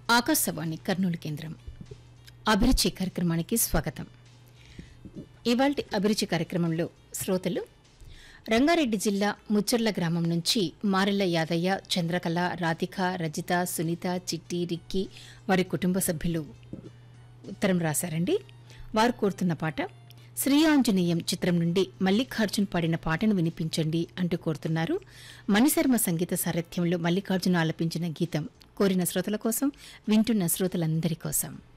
ఆకాశవాణి కర్నూలు కేంద్రం అభిరుచి కార్యక్రమానికి స్వాగతం ఇవాల్టి అభిరుచి కార్యక్రమంలో శ్రోతలు రంగారెడ్డి జిల్లా ముచ్చర్ల గ్రామం నుంచి మారెల్ల యాదయ్య చంద్రకళ రాధిక రజిత సునీత చిట్టి రిక్కి వారి కుటుంబ సభ్యులు ఉత్తరం రాశారండి వారు కోరుతున్న పాట శ్రీ ఆంజనేయం చిత్రం నుండి మల్లికార్జున్ పాడిన పాటను వినిపించండి అంటూ కోరుతున్నారు మణిశర్మ సంగీత సారథ్యంలో మల్లికార్జున ఆలపించిన గీతం కోరిన శ్రోతల కోసం వింటున్న శ్రోతలందరి కోసం